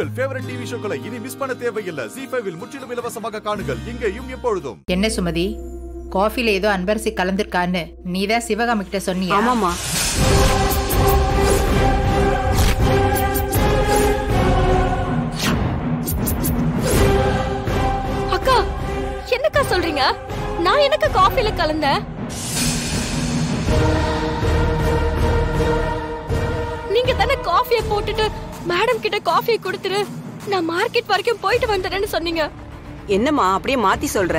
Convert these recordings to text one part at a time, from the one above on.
உங்கள் favourite TV ஷோக்களை இனி miss பண்ண தேவையில்லை ஜி ஃபைவில் முற்றிலும் இலவசமாக காணுங்கள் இங்கேயும் எப்பொழுதும் என்ன சுமதி காஃபில ஏதோ அன்பரசி கலந்திருக்கான்னு நீதான் சிவகாமி கிட்ட சொன்னியா ஆமாமா அக்கா என்னக்கா சொல்றீங்க நான் எனக்கு காஃபில கலந்தேன் நீங்க தானே காஃபியை போட்டுட்டு மேடம் கிட்ட காஃபியை கொடுத்துரு நான் மார்க்கெட் வரைக்கும் போயிட்டு வந்துடுறேன்னு சொன்னீங்க என்னம்மா அப்படியே மாத்தி சொல்ற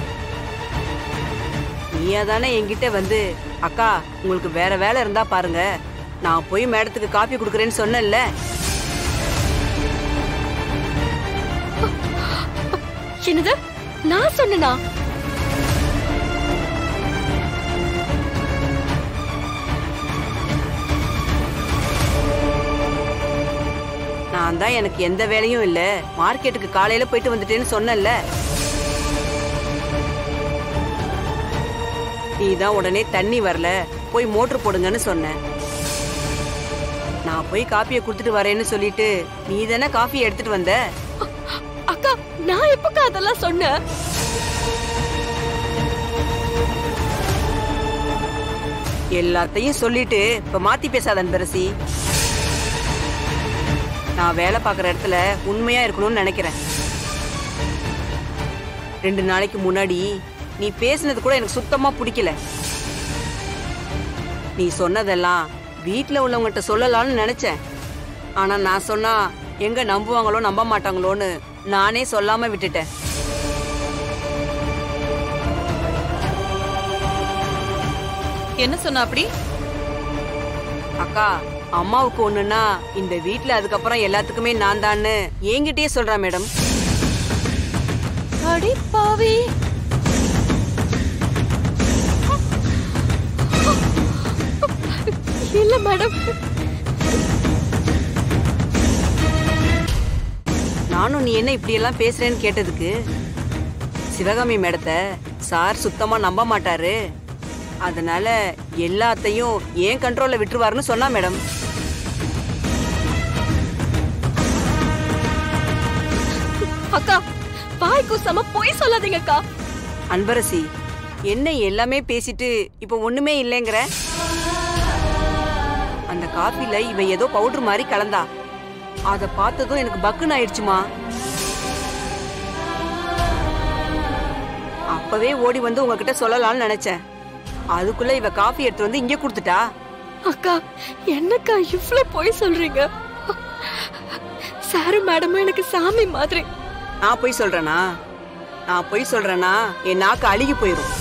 நீயா தானே என்கிட்ட வந்து அக்கா உங்களுக்கு வேற வேலை இருந்தா பாருங்க நான் போய் மேடத்துக்கு காப்பி கொடுக்குறேன்னு சொன்னேன்ல என்னது நான் சொன்னனா நான் தான் எனக்கு எந்த வேலையும் இல்ல மார்க்கெட்டுக்கு காலையில போயிட்டு வந்துட்டேன்னு சொன்னேன்ல நீ தான் உடனே தண்ணி வரல போய் மோட்டர் போடுங்கன்னு சொன்ன நான் போய் காப்பியை கொடுத்துட்டு வரேன்னு சொல்லிட்டு நீ தானே காஃபி எடுத்துட்டு வந்த அக்கா நான் எப்பக்கா அதெல்லாம் சொன்னேன் எல்லாத்தையும் சொல்லிட்டு இப்ப மாத்தி பேசாத அன்பரசி நான் வேலை பார்க்குற இடத்துல உண்மையா இருக்கணும்னு நினைக்கிறேன் ரெண்டு நாளைக்கு முன்னாடி நீ பேசினது கூட எனக்கு சுத்தமா பிடிக்கல நீ சொன்னதெல்லாம் வீட்ல உள்ளவங்ககிட்ட சொல்லலாம்னு நினைச்சேன் ஆனா நான் சொன்னா எங்க நம்புவாங்களோ நம்ப மாட்டாங்களோன்னு நானே சொல்லாம விட்டுட்டேன் என்ன சொன்ன அப்படி அக்கா அம்மாவுக்கு ஒண்ணுன்னா இந்த வீட்ல அதுக்கப்புறம் எல்லாத்துக்குமே நான் தான்னு என்கிட்டயே சொல்றா மேடம் அடி பாவி இல்ல மேடம் நானும் நீ என்ன இப்படி எல்லாம் பேசுறேன்னு கேட்டதுக்கு சிவகாமி மேடத்தை சார் சுத்தமா நம்ப மாட்டாரு அதனால எல்லாத்தையும் ஏன் கண்ட்ரோல்ல விட்டுருவாருன்னு சொன்னா மேடம் அக்கா வாய் கூசாம பொய் சொல்லாதீங்க அக்கா அன்பரசி என்ன எல்லாமே பேசிட்டு இப்ப ஒண்ணுமே இல்லைங்கிற அந்த காஃபில இவ ஏதோ பவுடர் மாதிரி கலந்தா அத பார்த்ததும் எனக்கு பக்குன்னு ஆயிடுச்சுமா அப்பவே ஓடி வந்து உங்ககிட்ட சொல்லலாம்னு நினைச்சேன் அதுக்குள்ள இவ காஃபி எடுத்து வந்து இங்க கொடுத்துட்டா அக்கா என்னக்கா இவ்ளோ பொய் சொல்றீங்க சாரும் மேடமும் எனக்கு சாமி மாதிரி நான் போய் சொல்றேனா நான் போய் சொல்றேனா என் நாக்கு அழுகி போயிரும்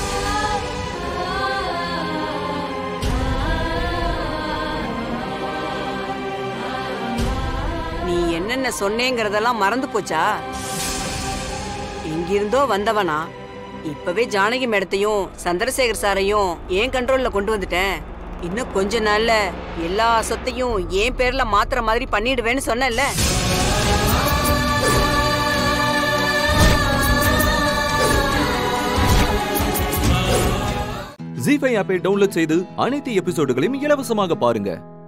நீ என்னென்ன சொன்னேங்கிறதெல்லாம் மறந்து போச்சா எங்கிருந்தோ வந்தவனா இப்பவே ஜானகி மேடத்தையும் சந்திரசேகர் சாரையும் ஏன் கண்ட்ரோல்ல கொண்டு வந்துட்டேன் இன்னும் கொஞ்ச நாள்ல எல்லா சொத்தையும் என் பேர்ல மாத்துற மாதிரி பண்ணிடுவேன்னு சொன்னேன்ல ஜி ஃபைவ் ஆப்பை டவுன்லோட் செய்து அனைத்து எபிசோடுகளையும் இலவசமாக பாருங்க